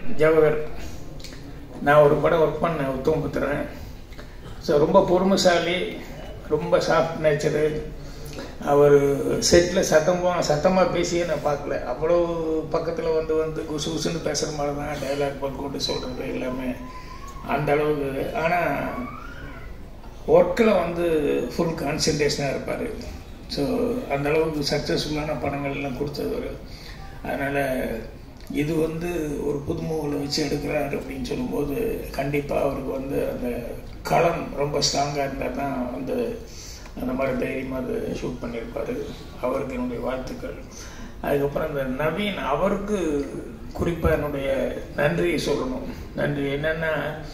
ஜவஹர் நான் ஒரு படம் ஒர்க் பண்ணேன் உத்தமபுத்திரன் ஸோ ரொம்ப பொறுமைசாலி ரொம்ப சாஃப்ட் நேச்சரு அவர் செட்டில் சத்தம் போ சத்தமாக பேசியே நான் பார்க்கல அவ்வளோ பக்கத்தில் வந்து வந்து குசு குசுன்னு பேசுகிற மாதிரி தான் டைலாக் போட்டு சொல்கிறது எல்லாமே அந்த அளவுக்கு ஆனால் ஒர்க்கில் வந்து ஃபுல் கான்சன்ட்ரேஷனாக இருப்பார் ஸோ அந்த அளவுக்கு சக்ஸஸ்ஃபுல்லான படங்கள்லாம் கொடுத்தவர் அதனால் இது வந்து ஒரு புதுமுகங்களை வச்சு எடுக்கிறாரு அப்படின்னு சொல்லும்போது கண்டிப்பாக அவருக்கு வந்து அந்த களம் ரொம்ப ஸ்ட்ராங்காக இருந்தால் தான் வந்து அந்த மாதிரி தைரியமாக அது ஷூட் பண்ணியிருப்பார் அவருக்கு என்னுடைய வாழ்த்துக்கள் அதுக்கப்புறம் இந்த நவீன் அவருக்கு குறிப்பாக என்னுடைய நன்றியை சொல்லணும் நன்றி என்னென்னா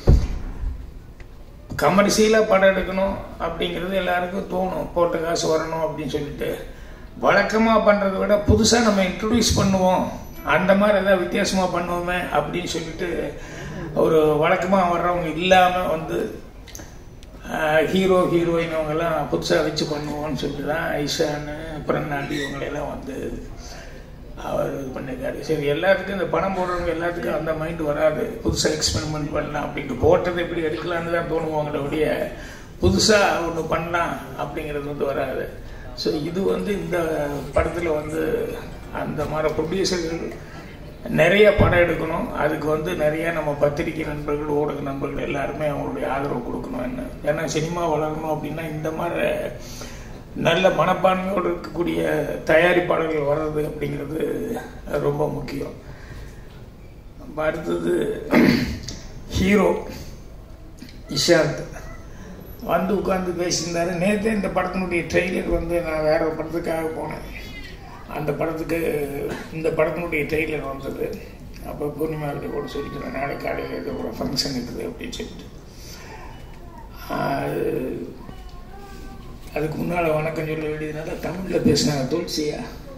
கமர்ஷியலாக படம் எடுக்கணும் அப்படிங்கிறது எல்லாருக்கும் தோணும் போட்ட காசு வரணும் அப்படின்னு சொல்லிட்டு வழக்கமாக பண்ணுறதை விட புதுசாக நம்ம இன்ட்ரடியூஸ் பண்ணுவோம் அந்த மாதிரி ஏதாவது வித்தியாசமாக பண்ணுவோமே அப்படின்னு சொல்லிட்டு ஒரு வழக்கமாக வர்றவங்க இல்லாமல் வந்து ஹீரோ ஹீரோயின் அவங்கெல்லாம் புதுசாக வச்சு பண்ணுவோம்னு சொல்லிட்டு தான் ஐஷான்னு பிரண்ணாண்டி இவங்களெல்லாம் வந்து அவர் இது பண்ணியிருக்காரு சரி எல்லாத்துக்கும் இந்த பணம் போடுறவங்க எல்லாத்துக்கும் அந்த மைண்ட் வராது புதுசாக எக்ஸ்பெரிமெண்ட் பண்ணலாம் அப்படின்ட்டு போட்டது எப்படி எடுக்கலான்னு தான் தோணுவாங்களே ஒழிய புதுசாக ஒன்று பண்ணலாம் அப்படிங்கிறது வந்து வராது ஸோ இது வந்து இந்த படத்தில் வந்து அந்த மாதிரி ப்ரொடியூசர்கள் நிறைய படம் எடுக்கணும் அதுக்கு வந்து நிறைய நம்ம பத்திரிகை நண்பர்கள் ஊடக நண்பர்கள் எல்லாருமே அவங்களுடைய ஆதரவு கொடுக்கணும் என்ன ஏன்னா சினிமா வளரணும் அப்படின்னா இந்த மாதிரி நல்ல மனப்பான்மையோடு இருக்கக்கூடிய தயாரிப்பாளர்கள் வர்றது அப்படிங்கிறது ரொம்ப முக்கியம் அடுத்தது ஹீரோ இஷாந்த் வந்து உட்காந்து பேசியிருந்தாரு நேற்றே இந்த படத்தினுடைய ட்ரெய்லர் வந்து நான் வேற ஒரு படத்துக்காக போனேன் அந்த படத்துக்கு இந்த படத்தினுடைய ட்ரெய்லர் வந்தது அப்போ பூர்ணிமா கிட்ட கூட சொல்லிட்டு நாளை காலையில் ஏதோ ஒரு ஃபங்க்ஷன் இருக்குது அப்படின்னு சொல்லிட்டு அதுக்கு முன்னால் வணக்கம் சொல்ல வேண்டியதுனால தமிழில் பேசினாங்க துளசியா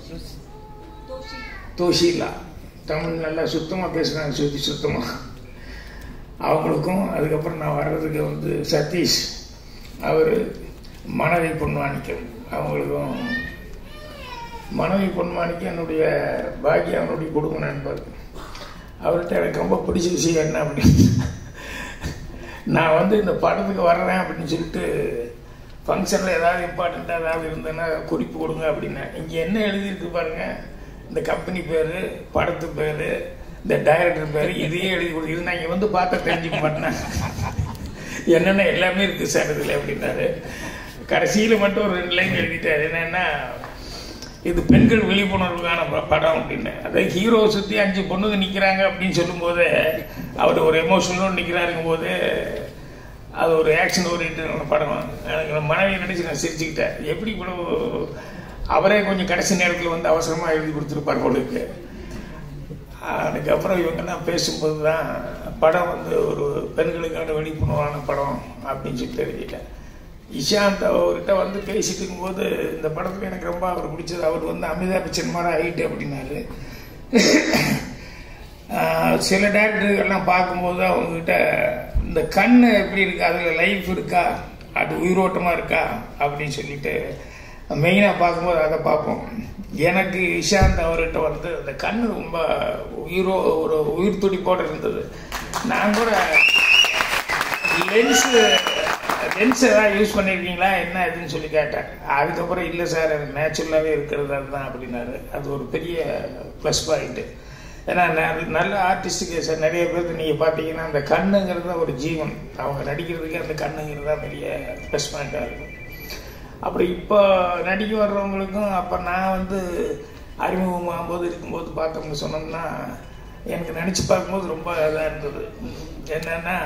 தோஷிலா தமிழ் நல்லா சுத்தமாக பேசுனாங்க சுத்தி சுத்தமாக அவங்களுக்கும் அதுக்கப்புறம் நான் வர்றதுக்கு வந்து சதீஷ் அவர் மனைவி பொன்மாணிக்கம் அவங்களுக்கும் மனைவி பொன்மாணிக்கம் என்னுடைய பாக்கியம் அவனுடைய குடும்ப நண்பர் அவர்கிட்ட எனக்கு ரொம்ப பிடிச்ச விஷயம் என்ன அப்படின்னு நான் வந்து இந்த படத்துக்கு வர்றேன் அப்படின்னு சொல்லிட்டு ஃபங்க்ஷனில் ஏதாவது இம்பார்ட்டண்ட்டாக ஏதாவது இருந்ததுன்னா குறிப்பு கொடுங்க அப்படின்னா இங்கே என்ன எழுதியிருக்கு பாருங்க இந்த கம்பெனி பேர் படத்து பேர் இந்த டைரக்டர் பேர் இதையே எழுதி கொடு இது நான் இங்கே வந்து பார்த்தா தெரிஞ்சுக்க மாட்டேன் என்னென்ன எல்லாமே இருக்குது சார் இதில் அப்படின்னாரு கடைசியில் மட்டும் ஒரு ரெண்டு லைன் எழுதிட்டார் என்னென்னா இது பெண்கள் விழிப்புணர்வுக்கான படம் அப்படின்னு அதாவது ஹீரோவை சுற்றி அஞ்சு பொண்ணுங்க நிற்கிறாங்க அப்படின்னு சொல்லும்போது அவர் ஒரு எமோஷனலோடு நிற்கிறாருங்கும் போது அது ஒரு ஆக்ஷன் ஓரியன்டான படம் எனக்கு மனைவி நினச்சி நான் சிரிச்சுக்கிட்டேன் எப்படி இவ்வளோ அவரே கொஞ்சம் கடைசி நேரத்தில் வந்து அவசரமாக எழுதி கொடுத்துருப்பார் போலுக்கு அதுக்கப்புறம் இவங்கெல்லாம் பேசும்போது தான் படம் வந்து ஒரு பெண்களுக்கான விழிப்புணர்வான படம் அப்படின்னு சொல்லி தெரிஞ்சிட்டேன் இஷாந்த் அவர்கிட்ட வந்து பேசிட்டு இருக்கும்போது இந்த படத்தில் எனக்கு ரொம்ப அவர் பிடிச்சது அவர் வந்து அமிதாப் பச்சன் மாதிரி ஆகிட்டு அப்படின்னாரு சில டேரக்டர்கள்லாம் பார்க்கும்போது அவங்ககிட்ட இந்த கண் எப்படி இருக்கு அதில் லைஃப் இருக்கா அது உயிரோட்டமாக இருக்கா அப்படின்னு சொல்லிட்டு மெயினாக பார்க்கும்போது அதை பார்ப்போம் எனக்கு இஷாந்த் அவர்கிட்ட வந்து அந்த கண் ரொம்ப உயிரோ ஒரு உயிர் துடிப்போடு இருந்தது நான் கூட லென்ஸு லென்ஸ் ஏதாவது யூஸ் பண்ணியிருக்கீங்களா என்ன இதுன்னு சொல்லி கேட்டேன் அதுக்கப்புறம் இல்லை சார் எனக்கு நேச்சுரலாகவே இருக்கிறது அதுதான் அப்படின்னாரு அது ஒரு பெரிய ப்ளஸ் பாயிண்ட்டு ஏன்னா நல்ல ஆர்டிஸ்ட்டுக்கு சார் நிறைய பேருக்கு நீங்கள் பார்த்தீங்கன்னா அந்த கண்ணுங்கிறது ஒரு ஜீவன் அவங்க நடிக்கிறதுக்கு அந்த கண்ணுங்கிறது தான் பெரிய ப்ளஸ் பாயிண்ட்டாக இருக்கும் அப்புறம் இப்போ நடிக்க வர்றவங்களுக்கும் அப்போ நான் வந்து அறிமுகமாகும்போது இருக்கும்போது பார்த்தோம்னு சொன்னோம்னா எனக்கு நினச்சி பார்க்கும்போது ரொம்ப இதாக இருந்தது என்னென்னா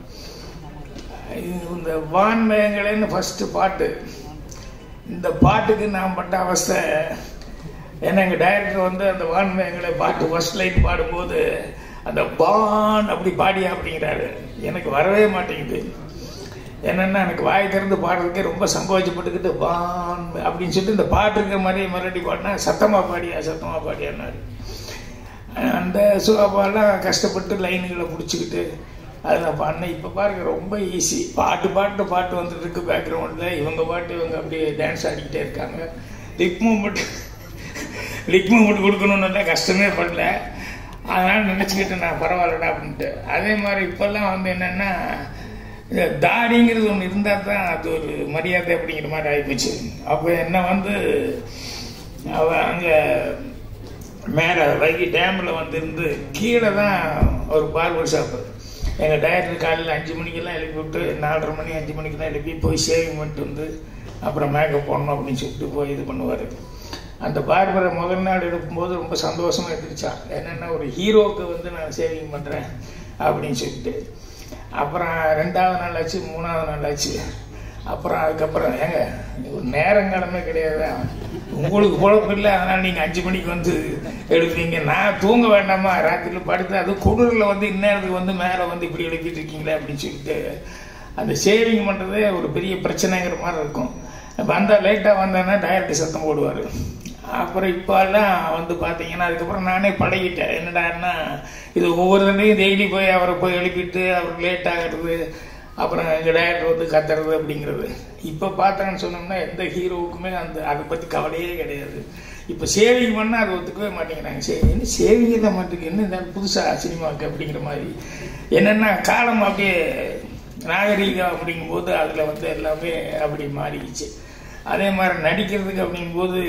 இந்த வான்மயங்களேன்னு ஃபஸ்ட்டு பாட்டு இந்த பாட்டுக்கு நான் பட்ட அவஸ்தை ஏன்னா எங்கள் டைரக்டர் வந்து அந்த வான்மயங்களை பாட்டு ஃபர்ஸ்ட் லைட் பாடும்போது அந்த பான் அப்படி பாடியா அப்படிங்கிறாரு எனக்கு வரவே மாட்டேங்குது என்னென்னா எனக்கு வாய் திறந்து பாடுறதுக்கே ரொம்ப சங்கோச்சப்பட்டுக்கிட்டு பான் அப்படின்னு சொல்லிட்டு இந்த பாட்டு இருக்கிற மாதிரி மறுபடி பாடினா சத்தமாக பாடியா சத்தமாக பாடியான்னாரு அந்த சுகாபாலாம் கஷ்டப்பட்டு லைனுகளை பிடிச்சிக்கிட்டு அதில் பாடினேன் இப்போ பாருங்க ரொம்ப ஈஸி பாட்டு பாட்டு பாட்டு வந்துட்டு இருக்கு பேக்ரவுண்டில் இவங்க பாட்டு இவங்க அப்படியே டான்ஸ் ஆடிக்கிட்டே இருக்காங்க லிக் மூமெண்ட் லிக் மூமெண்ட் கொடுக்கணுன்னு கஷ்டமே படல அதனால் நினச்சிக்கிட்டு நான் பரவாயில்லடா அப்படின்ட்டு அதே மாதிரி இப்போல்லாம் வந்து என்னென்னா இந்த தாடிங்கிறது ஒன்று இருந்தால் தான் அது ஒரு மரியாதை அப்படிங்கிற மாதிரி ஆகிப்போச்சு அப்போ என்ன வந்து அவ அங்கே மேலே வைகை டேமில் வந்து இருந்து கீழே தான் ஒரு பார்பர் ஷாப்பு எங்கள் டைரக்டர் காலையில் அஞ்சு மணிக்கெல்லாம் எழுப்பி விட்டு நாலரை மணி அஞ்சு மணிக்கெல்லாம் எழுப்பி போய் ஷேவிங் பண்ணிட்டு வந்து அப்புறம் மேக்கப் போடணும் அப்படின்னு சொல்லிட்டு போய் இது பண்ணுவார் அந்த பார்பரை முதல் நாள் எடுக்கும்போது ரொம்ப சந்தோஷமாக இருந்துச்சான் என்னென்னா ஒரு ஹீரோவுக்கு வந்து நான் சேவிங் பண்ணுறேன் அப்படின்னு சொல்லிட்டு அப்புறம் ரெண்டாவது நாள் ஆச்சு மூணாவது நாள் ஆச்சு அப்புறம் அதுக்கப்புறம் ஏங்க ஒரு நேரங்காலமே கிடையாது உங்களுக்கு பொழப்பு இல்லை அதனால் நீங்கள் அஞ்சு மணிக்கு வந்து எடுப்பீங்க நான் தூங்க வேண்டாமா ராத்திரியில் படுத்து அது குளிரில் வந்து இந்நேரத்துக்கு வந்து மேலே வந்து இப்படி எழுப்பிட்டு இருக்கீங்களே அப்படின்னு சொல்லிட்டு அந்த ஷேவிங் பண்ணுறதே ஒரு பெரிய பிரச்சனைங்கிற மாதிரி இருக்கும் வந்தால் லேட்டாக வந்தேன்னா டைரக்டர் சத்தம் போடுவார் அப்புறம் இப்போல்லாம் வந்து பார்த்தீங்கன்னா அதுக்கப்புறம் நானே பழகிட்டேன் என்னடான்னா இது ஒவ்வொரு தடையும் டெய்லி போய் அவரை போய் எழுப்பிட்டு அவருக்கு லேட் ஆகிறது அப்புறம் எங்கள் டேரக்டர் வந்து கத்துறது அப்படிங்கிறது இப்போ பார்த்தேன்னு சொன்னோம்னா எந்த ஹீரோவுக்குமே அந்த அதை பற்றி கவலையே கிடையாது இப்போ சேவிங் பண்ணால் அதை ஒத்துக்கவே மாட்டேங்கிறாங்க சரி என்ன சேவிங் தான் மாட்டேங்க என்ன இந்த புதுசாக சினிமாவுக்கு அப்படிங்கிற மாதிரி என்னென்னா காலம் அப்படியே நாகரீகம் அப்படிங்கும்போது அதில் வந்து எல்லாமே அப்படி மாறிடுச்சு அதே மாதிரி நடிக்கிறதுக்கு அப்படிங்கும்போது